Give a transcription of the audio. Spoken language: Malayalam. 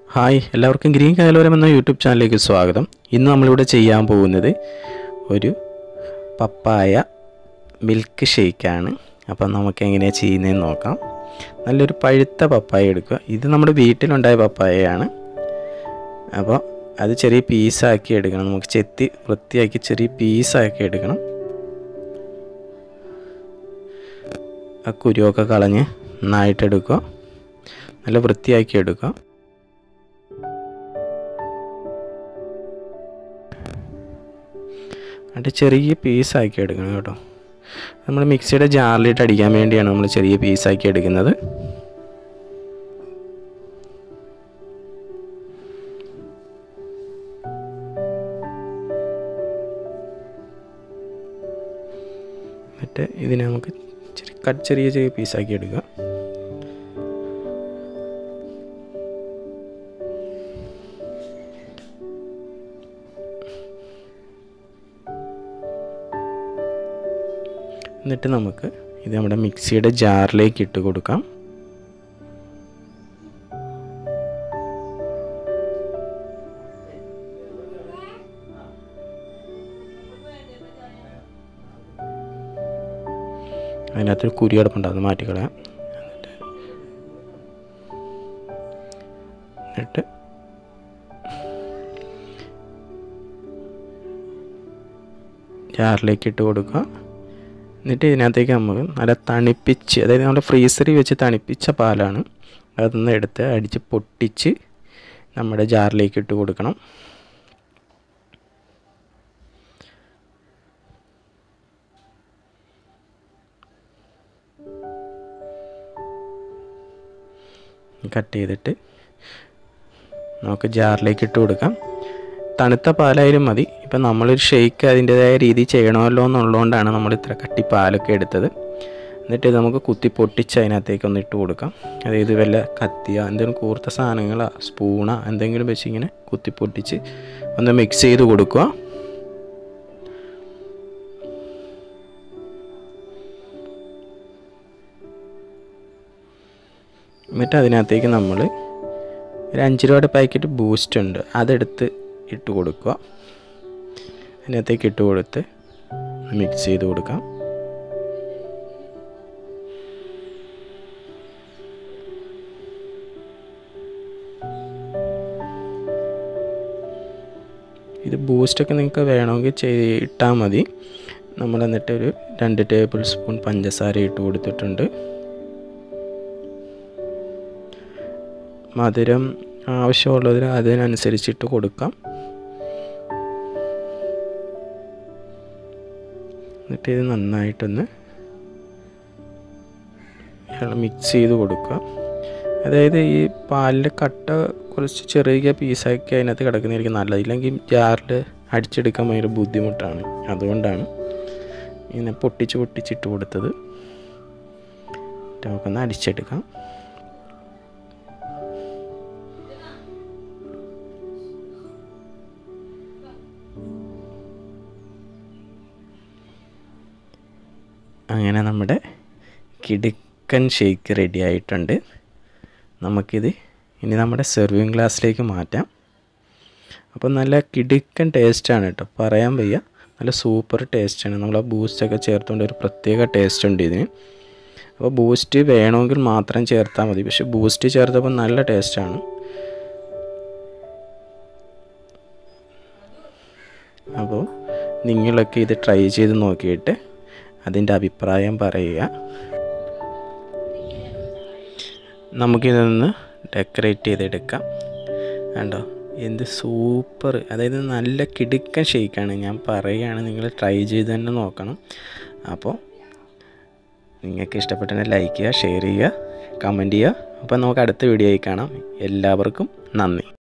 ഹായ് എല്ലാവർക്കും ഗ്രീൻ കായലോരം എന്ന യൂട്യൂബ് ചാനലിലേക്ക് സ്വാഗതം ഇന്ന് നമ്മളിവിടെ ചെയ്യാൻ പോകുന്നത് ഒരു പപ്പായ മിൽക്ക് ഷേക്കാണ് അപ്പം നമുക്ക് എങ്ങനെയാണ് ചെയ്യുന്നതെന്ന് നോക്കാം നല്ലൊരു പഴുത്ത പപ്പായ എടുക്കുക ഇത് നമ്മുടെ വീട്ടിലുണ്ടായ പപ്പായയാണ് അപ്പോൾ അത് ചെറിയ പീസാക്കി എടുക്കണം നമുക്ക് ചെത്തി വൃത്തിയാക്കി ചെറിയ പീസാക്കി എടുക്കണം ആ കുരുവൊക്കെ കളഞ്ഞ് നന്നായിട്ടെടുക്കുക നല്ല വൃത്തിയാക്കി എടുക്കുക എന്നിട്ട് ചെറിയ പീസാക്കി എടുക്കണം കേട്ടോ നമ്മൾ മിക്സിയുടെ ജാറിലിട്ട് അടിക്കാൻ വേണ്ടിയാണ് നമ്മൾ ചെറിയ പീസാക്കി എടുക്കുന്നത് എന്നിട്ട് ഇതിനെ നമുക്ക് ചെറിയ കട്ട് ചെറിയ ചെറിയ പീസാക്കി എടുക്കുക എന്നിട്ട് നമുക്ക് ഇത് നമ്മുടെ മിക്സിയുടെ ജാറിലേക്ക് ഇട്ട് കൊടുക്കാം അതിനകത്തൊരു കുരിയടപ്പുണ്ട് അത് മാറ്റിക്കളയാം എന്നിട്ട് എന്നിട്ട് ജാറിലേക്ക് ഇട്ട് കൊടുക്കുക എന്നിട്ട് ഇതിനകത്തേക്ക് നമുക്ക് നല്ല തണുപ്പിച്ച് അതായത് നമ്മുടെ ഫ്രീസറിൽ വെച്ച് തണുപ്പിച്ച പാലാണ് അതൊന്ന് എടുത്ത് അടിച്ച് പൊട്ടിച്ച് നമ്മുടെ ജാറിലേക്ക് ഇട്ട് കൊടുക്കണം കട്ട് ചെയ്തിട്ട് നമുക്ക് ജാറിലേക്ക് ഇട്ട് കൊടുക്കാം തണുത്ത പാലായാലും മതി ഇപ്പം നമ്മളൊരു ഷെയ്ക്ക് അതിൻ്റെതായ രീതിയിൽ ചെയ്യണമല്ലോ എന്നുള്ളതുകൊണ്ടാണ് നമ്മൾ ഇത്ര കട്ടി പാലൊക്കെ എടുത്തത് എന്നിട്ട് ഇത് നമുക്ക് കുത്തി പൊട്ടിച്ച് അതിനകത്തേക്ക് ഒന്ന് ഇട്ട് കൊടുക്കാം അതായത് വല്ല കത്തിയോ എന്തെങ്കിലും കൂർത്ത സാധനങ്ങളോ സ്പൂണോ എന്തെങ്കിലും വെച്ച് ഇങ്ങനെ കുത്തി പൊട്ടിച്ച് ഒന്ന് മിക്സ് ചെയ്ത് കൊടുക്കുക എന്നിട്ട് അതിനകത്തേക്ക് നമ്മൾ ഒരു അഞ്ച് രൂപയുടെ പാക്കറ്റ് ബൂസ്റ്റ് ഉണ്ട് അതെടുത്ത് ഇട്ട് കൊടുക്കുക അതിനകത്തേക്ക് ഇട്ട് കൊടുത്ത് മിക്സ് ചെയ്ത് കൊടുക്കാം ഇത് ബൂസ്റ്റൊക്കെ നിങ്ങൾക്ക് വേണമെങ്കിൽ ചെയ്ത് ഇട്ടാൽ മതി നമ്മൾ എന്നിട്ട് ഒരു രണ്ട് ടേബിൾ സ്പൂൺ പഞ്ചസാര ഇട്ട് കൊടുത്തിട്ടുണ്ട് മധുരം ആവശ്യമുള്ളതിന് അതിനനുസരിച്ചിട്ട് കൊടുക്കാം എന്നിട്ട് ഇത് നന്നായിട്ടൊന്ന് മിക്സ് ചെയ്ത് കൊടുക്കുക അതായത് ഈ പാലിൻ്റെ കട്ട കുറച്ച് ചെറിയ പീസാക്കി അതിനകത്ത് കിടക്കുന്നതായിരിക്കും നല്ലത് ഇല്ലെങ്കിൽ ജാറിൽ അടിച്ചെടുക്കാൻ ഭയങ്കര ബുദ്ധിമുട്ടാണ് അതുകൊണ്ടാണ് ഇങ്ങനെ പൊട്ടിച്ച് പൊട്ടിച്ചിട്ട് കൊടുത്തത് നമുക്കൊന്ന് അടിച്ചെടുക്കാം അങ്ങനെ നമ്മുടെ കിടുക്കൻ ഷേക്ക് റെഡി ആയിട്ടുണ്ട് നമുക്കിത് ഇനി നമ്മുടെ സെർവിങ് ഗ്ലാസ്സിലേക്ക് മാറ്റാം അപ്പോൾ നല്ല കിടുക്കൻ ടേസ്റ്റാണ് കേട്ടോ പറയാൻ വയ്യ നല്ല സൂപ്പർ ടേസ്റ്റാണ് നമ്മൾ ആ ബൂസ്റ്റൊക്കെ ചേർത്തുകൊണ്ട് ഒരു പ്രത്യേക ടേസ്റ്റ് ഉണ്ട് ഇതിന് അപ്പോൾ ബൂസ്റ്റ് വേണമെങ്കിൽ മാത്രം ചേർത്താൽ മതി പക്ഷെ ബൂസ്റ്റ് ചേർത്തപ്പോൾ നല്ല ടേസ്റ്റാണ് അപ്പോൾ നിങ്ങളൊക്കെ ഇത് ട്രൈ ചെയ്ത് നോക്കിയിട്ട് അതിൻ്റെ അഭിപ്രായം പറയുക നമുക്കിതൊന്ന് ഡെക്കറേറ്റ് ചെയ്തെടുക്കാം കണ്ടോ എന്ത് സൂപ്പർ അതായത് നല്ല കിടുക്കൻ ഷേക്കാണ് ഞാൻ പറയുകയാണ് നിങ്ങൾ ട്രൈ ചെയ്ത് തന്നെ നോക്കണം അപ്പോൾ നിങ്ങൾക്ക് ഇഷ്ടപ്പെട്ടെങ്കിൽ ലൈക്ക് ചെയ്യുക ഷെയർ ചെയ്യുക കമൻറ്റ് ചെയ്യുക അപ്പോൾ നമുക്ക് അടുത്ത വീഡിയോയിൽ കാണാം എല്ലാവർക്കും നന്ദി